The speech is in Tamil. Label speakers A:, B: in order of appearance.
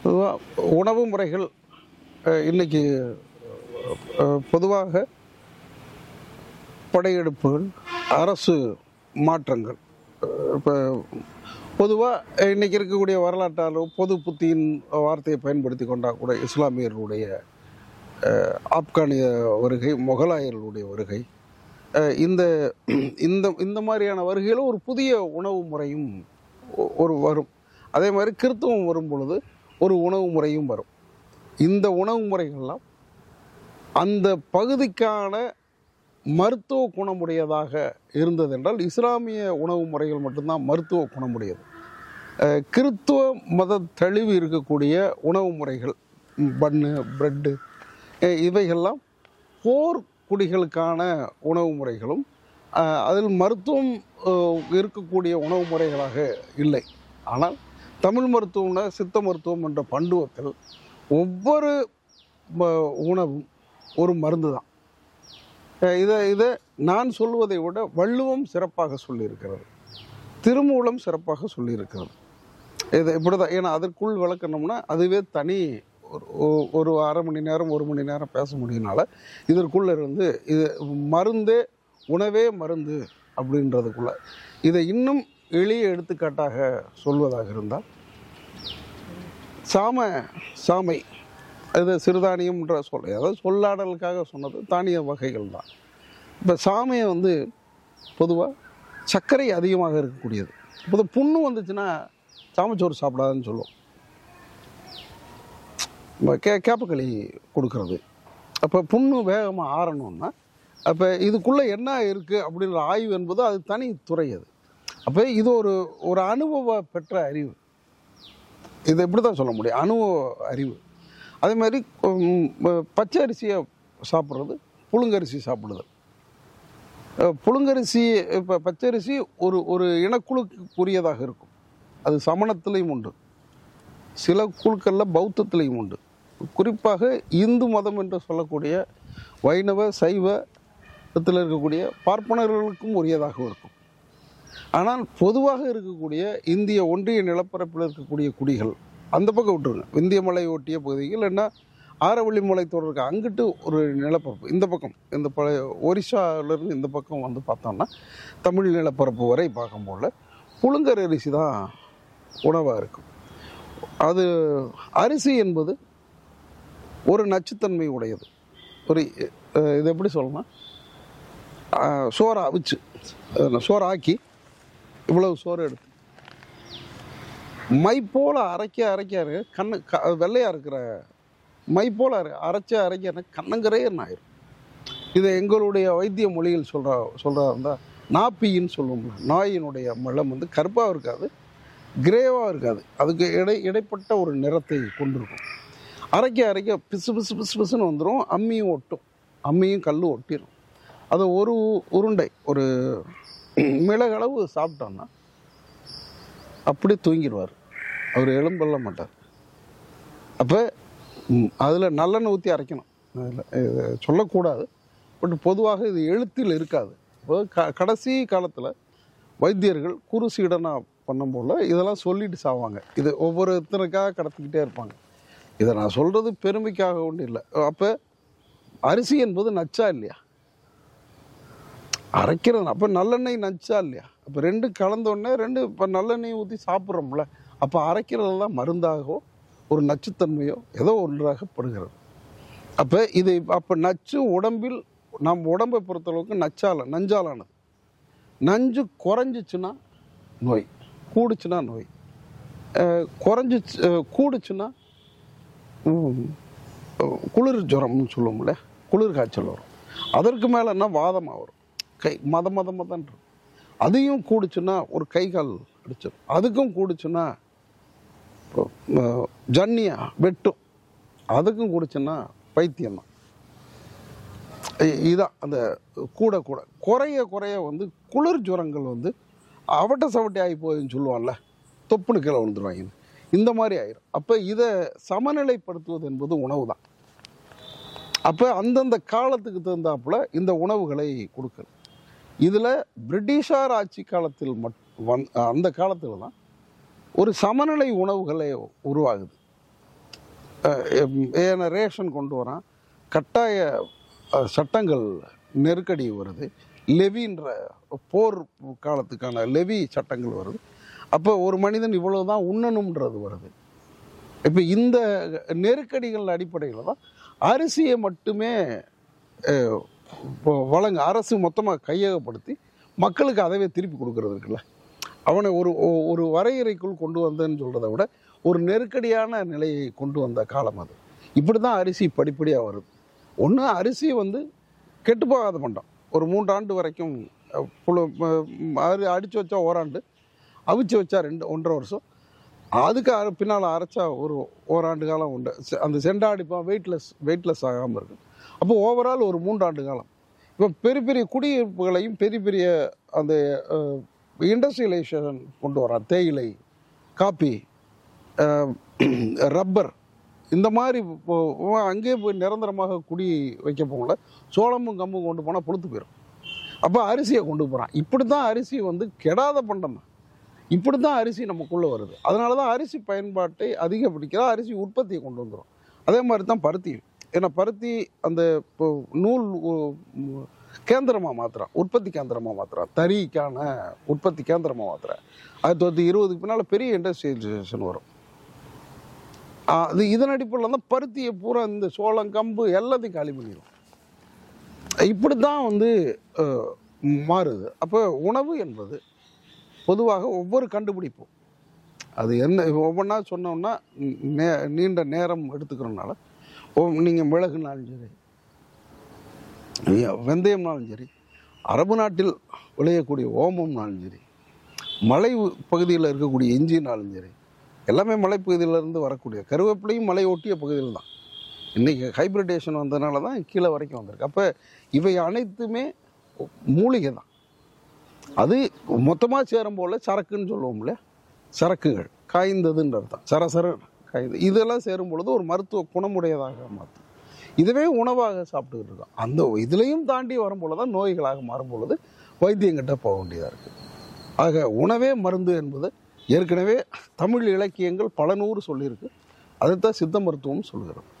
A: பொதுவா உணவு முறைகள் அஹ், இன்னைக்கு அஹ், பொதுவாக படையெடுப்புகள் அரசு மாற்றங்கள் இப்போ பொதுவாக இன்னைக்கு இருக்கக்கூடிய வரலாற்றாளர் பொது புத்தியின் வார்த்தையை பயன்படுத்தி கொண்டால் கூட இஸ்லாமியர்களுடைய அஹ், ஆப்கானிய வருகை முகலாயர்களுடைய வருகை அஹ், இந்த இந்த இந்த மாதிரியான வருகையில் ஒரு புதிய உணவு முறையும் ஒ- ஒரு வரும் அதே மாதிரி கிறித்துவம் வரும் பொழுது ஒரு உணவு முறையும் வரும் இந்த உணவு முறைகள்லாம் அந்த பகுதிக்கான மருத்துவ குணமுடையதாக இருந்தது என்றால் இஸ்லாமிய உணவு முறைகள் மட்டும்தான் மருத்துவ குணமுடையது அஹ், கிறித்துவ மத தெளிவு இருக்கக்கூடிய உணவு முறைகள் ம், பன்னு பிரெட்டு அஹ், இவைகள்லாம் போர் குடிகளுக்கான உணவு முறைகளும் அஹ், அதில் மருத்துவம் அஹ், இருக்கக்கூடிய உணவு முறைகளாக இல்லை ஆனால் தமிழ் மருத்துவம்னா சித்த மருத்துவம் என்ற பண்டுவத்தில் ஒவ்வொரு ம- உணவும் ஒரு மருந்து தான் அஹ் இதை இதை நான் சொல்வதை விட வள்ளுவம் சிறப்பாக சொல்லியிருக்கிறது திருமூலம் சிறப்பாக சொல்லியிருக்கிறது இது இப்படி தான் ஏன்னா அதற்குள் விளக்கணும்னா அதுவே தனி ஒரு ஒ- ஒரு அரை மணி நேரம் ஒரு மணி நேரம் பேச முடியும்னால இதற்குள்ள இருந்து இது மருந்தே உணவே மருந்து அப்படின்றதுக்குள்ள இதை இன்னும் எளிய எடுத்துக்காட்டாக சொல்வதாக இருந்தால் சாம சாமை இது சிறுதானியம்ன்ற சொல் அதாவது சொல்லாடலுக்காக சொன்னது தானிய வகைகள் தான் இப்போ சாமையை வந்து பொதுவாக சர்க்கரை அதிகமாக இருக்கக்கூடியது இப்போ புண்ணு வந்துச்சுன்னா சாமச்சோறு சாப்பிடாதுன்னு சொல்லுவோம் நம்ம கே கேப்பக்களி கொடுக்கறது அப்போ புண்ணு வேகமாக ஆறணும்னா அப்போ இதுக்குள்ளே என்ன இருக்குது அப்படின்ற ஆய்வு என்பது அது தனி துறை அது அப்போ இது ஒரு ஒரு அனுபவ பெற்ற அறிவு இது எப்படி தான் சொல்ல முடியும் அனுபவ அறிவு அதே மாதிரி உம், பச்சை அரிசியை சாப்பிட்றது புழுங்கரிசி சாப்பிடுதல் அஹ், புழுங்கரிசி இப்போ பச்சரிசி ஒரு ஒரு இனக்குழுக்குரியதாக இருக்கும் அது சமணத்திலையும் உண்டு சில குழுக்களில் பௌத்தத்திலையும் உண்டு குறிப்பாக இந்து மதம் என்று சொல்லக்கூடிய வைணவ சைவத்தில் இருக்கக்கூடிய பார்ப்பனர்களுக்கும் உரியதாக இருக்கும் ஆனால் பொதுவாக இருக்கக்கூடிய இந்திய ஒன்றிய நிலப்பரப்பில் இருக்கக்கூடிய குடிகள் அந்த பக்கம் விட்டுருங்க விந்திய மலை ஒட்டிய பகுதிகள் என்ன ஆரவள்ளி மலை தொடருக்கு அங்கிட்டு ஒரு நிலப்பரப்பு இந்த பக்கம் இந்த பழைய ஒரிசாவிலேருந்து இந்த பக்கம் வந்து பார்த்தோம்னா தமிழ் நிலப்பரப்பு வரை பார்க்கும்போது புழுங்கர் அரிசி தான் உணவாக இருக்கும் அது அரிசி என்பது ஒரு நச்சுத்தன்மை உடையது ஒரு அஹ், இது எப்படி சொல்லணும் அஹ், சோறை அவிச்சு அஹ், சோறை ஆக்கி இவ்வளவு சோறு எடுத்து மை போல அரைக்க அரைக்க அரைக்க கண்ணு க வெள்ளையாக இருக்கிற மை போல அரை- அரைச்ச அரைக்க கண்ணங்கரையன்னு ஆயிரும் இதை எங்களுடைய வைத்திய மொழியில் சொல்கிற சொல்கிறா இருந்தால் நாப்பின்னு சொல்லுவோம்ல நாயினுடைய மலம் வந்து கருப்பாக இருக்காது கிரேவாக இருக்காது அதுக்கு இடை இடைப்பட்ட ஒரு நிறத்தை கொண்டிருக்கும் அரைக்க அரைக்க பிசு பிசு பிசு பிசுன்னு வந்துடும் அம்மியும் ஒட்டும் அம்மியும் கல்லும் ஒட்டிடும் அதை ஒரு உருண்டை ஒரு மிளகளவு சாப்பிட்டோன்னா அப்படியே தூங்கிடுவார் அவர் எலும்பல்ல மாட்டார் அப்போ அதில் நல்லெண்ணெய் ஊற்றி அரைக்கணும் அதில் இது சொல்லக்கூடாது பட் பொதுவாக இது எழுத்தில் இருக்காது இப்போ க கடைசி காலத்தில் வைத்தியர்கள் குரு சீடனா பண்ணும் போல இதெல்லாம் சொல்லிட்டு சாவாங்க இது ஒவ்வொருத்தருக்காக கடத்திக்கிட்டே இருப்பாங்க இதை நான் சொல்கிறது பெருமைக்காக ஒன்றும் இல்லை அப்போ அரிசி என்பது நச்சா இல்லையா அரைக்கிறது அப்போ நல்லெண்ணெய் நச்சா இல்லையா அப்போ ரெண்டு கலந்த உடனே ரெண்டு இப்போ நல்லெண்ணெய் ஊற்றி சாப்பிட்றோம்ல அப்போ அரைக்கிறதெல்லாம் மருந்தாகவோ ஒரு நச்சுத்தன்மையோ ஏதோ ஒன்றாகப்படுகிறது அப்போ இது அப்போ நச்சு உடம்பில் நம் உடம்பை பொறுத்தளவுக்கு நச்சால நஞ்சாலானது நஞ்சு குறைஞ்சிச்சுன்னா நோய் கூடுச்சுன்னா நோய் அஹ் குறைஞ்சி கூடுச்சுன்னா ம், குளிர் ஜுரம்னு சொல்லுவோம்ல குளிர் காய்ச்சல் வரும் அதற்கு மேலேன்னா வாதமாக வரும் கை மத மத மதன் இருக்கும் அதையும் கூடுச்சுன்னா ஒரு கை கால் அடிச்சிடும் அதுக்கும் கூடுச்சுன்னா இப்போ, அஹ், ஜன்னியா வெட்டும் அதுக்கும் கூடுச்சுன்னா பைத்தியம் தான் இதான் அந்த கூட கூட குறைய குறைய வந்து குளிர் ஜுரங்கள் வந்து அவட்ட சவட்டி ஆகி போகுதுன்னு சொல்லுவான்ல தொப்புன்னு கீழே விழுந்துருவாங்க இந்த மாதிரி ஆயிரும் அப்போ இதை சமநிலைப்படுத்துவது என்பது உணவு தான் அப்போ அந்தந்த காலத்துக்கு தகுந்தாப்புல இந்த உணவுகளை கொடுக்குறது இதில் பிரிட்டிஷார் ஆட்சி காலத்தில் மட் வந் அந்த காலத்தில் தான் ஒரு சமநிலை உணவுகளை உருவாகுது அஹ், எம், ஏன்னா ரேஷன் கொண்டு வரான் கட்டாய அஹ், சட்டங்கள் நெருக்கடி வருது லெவின்ற போர் காலத்துக்கான லெவி சட்டங்கள் வருது அப்போ ஒரு மனிதன் இவ்வளவு தான் உண்ணணுன்றது வருது இப்போ இந்த நெருக்கடிகள் அடிப்படையில் தான் அரிசியை மட்டுமே அஹ், இப்போ வழங்க அரசு மொத்தமாக கையகப்படுத்தி மக்களுக்கு அதவே திருப்பி கொடுக்கறது இருக்குல்ல அவனை ஒரு ஒ- ஒரு வரையறைக்குள் கொண்டு வந்தேன்னு சொல்கிறத விட ஒரு நெருக்கடியான நிலையை கொண்டு வந்த காலம் அது இப்படி தான் அரிசி படிப்படியாக வருது ஒன்று அரிசி வந்து கெட்டு போகாத பண்டம் ஒரு மூன்றாண்டு வரைக்கும் அஹ், புழு அரி அடித்து வச்சா ஓராண்டு அவிச்சு வச்சா ரெண்டு ஒன்றரை வருஷம் அதுக்கு அர- பின்னால் அரைச்சா ஒரு ஓராண்டு காலம் உண்டு செ- அந்த செண்டாடிப்பான் வெயிட்லெஸ் வெயிட்லெஸ் ஆகாமல் இருக்கு அப்போ ஓவரால் ஒரு மூன்றாண்டு காலம் இப்போ பெரிய பெரிய குடியிருப்புகளையும் பெரிய பெரிய அந்த இண்டஸ்ட்ரியலைசேஷன் கொண்டு வரான் தேயிலை காப்பி அஹ், ரப்பர் இந்த மாதிரி இப்போ அங்கேயே போய் நிரந்தரமாக குடி வைக்க போகல சோளமும் கம்பும் கொண்டு போனால் புழுத்து போயிடும் அப்போ அரிசியை கொண்டு போகிறான் இப்படி தான் அரிசி வந்து கெடாத பண்டம் தான் இப்படி தான் அரிசி நமக்குள்ளே வருது அதனால தான் அரிசி பயன்பாட்டை அதிகப்படுத்திக்கிறா அரிசி உற்பத்தியை கொண்டு வந்துடும் அதே மாதிரி தான் பருத்தியும் ஏன்னா பருத்தி அந்த இப்போ நூல் உ- கேந்திரமாக மாத்துறான் உற்பத்தி கேந்திரமாக மாத்துறான் தறிக்கான உற்பத்தி கேந்திரமாக மாத்துறான் ஆயிரத்தி தொள்ளாயிரத்தி இருபதுக்கு பின்னால் பெரிய இண்டஸ்ட்ரியலைசேஷன் வரும் ஆ, அது இதன் அடிப்படையில் தான் பருத்தியை பூரா இந்த சோளம் கம்பு எல்லாத்தையும் காலி பண்ணிடும் இப்படி தான் வந்து அஹ், மாறுது அப்போ உணவு என்பது பொதுவாக ஒவ்வொரு கண்டுபிடிப்பும் அது என்ன ஒவ்வொன்றா சொன்னோம்னா நே நீண்ட நேரம் எடுத்துக்கிறனால ஓ நீங்கள் மிளகுனாலும் சரி ஐயா, வெந்தயம்னாலும் சரி அரபு நாட்டில் விளையக்கூடிய ஓமம்னாலும் சரி மலை பகுதியில் இருக்கக்கூடிய இஞ்சினாலும் சரி எல்லாமே மலைப்பகுதியிலேருந்து வரக்கூடிய கருவேப்பிலையும் மலை ஒட்டிய பகுதியில் தான் இன்றைக்கி ஹைப்ரிடேஷன் வந்ததுனால தான் கீழே வரைக்கும் வந்திருக்கு அப்போ இவை அனைத்துமே மூலிகை தான் அது மொத்தமாக சேரும் போல சரக்குன்னு சொல்லுவோம்ல சரக்குகள் காய்ந்ததுன்ற அர்த்தம் சரசர காய்ந்து இதெல்லாம் சேரும் பொழுது ஒரு மருத்துவ குணமுடையதாக மாற்றும் இதுவே உணவாக சாப்பிட்டுக்கிட்டு இருக்கோம் அந்த இதுலேயும் தாண்டி வரும் பொழுது தான் நோய்களாக மாறும் பொழுது வைத்தியங்கிட்ட போக வேண்டியதாக இருக்குது ஆக உணவே மருந்து என்பது ஏற்கனவே தமிழ் இலக்கியங்கள் பல நூறு சொல்லியிருக்கு அதைத்தான் சித்த மருத்துவம் சொல்கிறது